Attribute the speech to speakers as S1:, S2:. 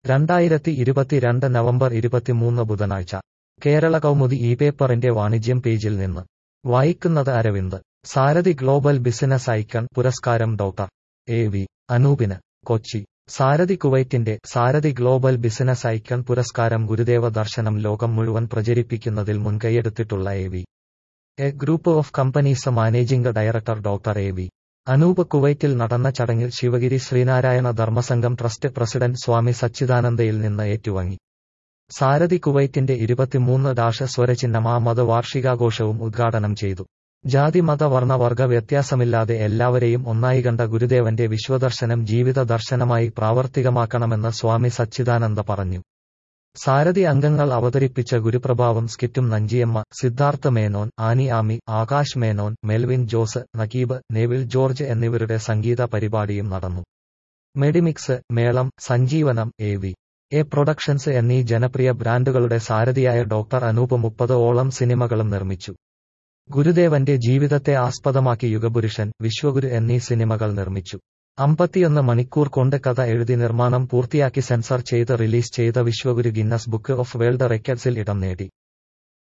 S1: രണ്ടായിരത്തി ഇരുപത്തിരണ്ട് നവംബർ ഇരുപത്തിമൂന്ന് ബുധനാഴ്ച കേരള കൗമുദി ഈ പേപ്പറിന്റെ വാണിജ്യം പേജിൽ നിന്ന് വായിക്കുന്നത് Aravind Sarathy global business icon പുരസ്കാരം ഡോക്ടർ എ വി അനൂപിന് കൊച്ചി സാരഥി കുവൈറ്റിന്റെ സാരഥി ഗ്ലോബൽ ബിസിനസ് ഐക്കൺ പുരസ്കാരം ഗുരുദേവ ദർശനം ലോകം മുഴുവൻ പ്രചരിപ്പിക്കുന്നതിൽ മുൻകൈയെടുത്തിട്ടുള്ള A V A group of companies managing director doctor A V Anoop കുവൈറ്റിൽ നടന്ന ചടങ്ങിൽ ശിവഗിരി ശ്രീനാരായണ ധർമ്മസംഘം ട്രസ്റ്റ് പ്രസിഡന്റ് സ്വാമി സച്ചിദാനന്ദയിൽ നിന്ന് ഏറ്റുവാങ്ങി സാരഥി കുവൈറ്റിന്റെ ഇരുപത്തിമൂന്ന് ഡാഷ സ്വരചിഹ്നമാമത് വാർഷികാഘോഷവും ഉദ്ഘാടനം ചെയ്തു ജാതി മത വർണ്ണ വർഗ വ്യത്യാസമില്ലാതെ എല്ലാവരെയും ഒന്നായി കണ്ട ഗുരുദേവന്റെ വിശ്വദർശനം ജീവിത ദർശനമായി പ്രാവർത്തികമാക്കണമെന്ന് സ്വാമി സച്ചിദാനന്ദ പറഞ്ഞു സാരഥി അംഗങ്ങൾ അവതരിപ്പിച്ച ഗുരുപ്രഭാവം സ്കിറ്റും നഞ്ചിയമ്മ സിദ്ധാർത്ഥ മേനോൻ ആനി ആമി ആകാശ് മേനോൻ മെൽവിൻ ജോസ് നക്കീബ് നെവിൽ ജോർജ് എന്നിവരുടെ സംഗീത പരിപാടിയും നടന്നു Medimix Melam Sanjeevanam A V A productions എന്നീ ജനപ്രിയ ബ്രാൻഡുകളുടെ സാരഥിയായ ഡോക്ടർ അനൂപ് മുപ്പത് ഓളം സിനിമകളും നിർമ്മിച്ചു ഗുരുദേവന്റെ ജീവിതത്തെ ആസ്പദമാക്കി യുഗപുരുഷൻ വിശ്വഗുരു എന്നീ സിനിമകൾ നിർമ്മിച്ചു അമ്പത്തിയൊന്ന് മണിക്കൂർ കൊണ്ട് കഥ എഴുതി നിർമ്മാണം പൂർത്തിയാക്കി സെൻസർ ചെയ്ത് റിലീസ് ചെയ്ത Vishwaguru Guinness book of world റെക്കോർഡ്സിൽ ഇടം നേടി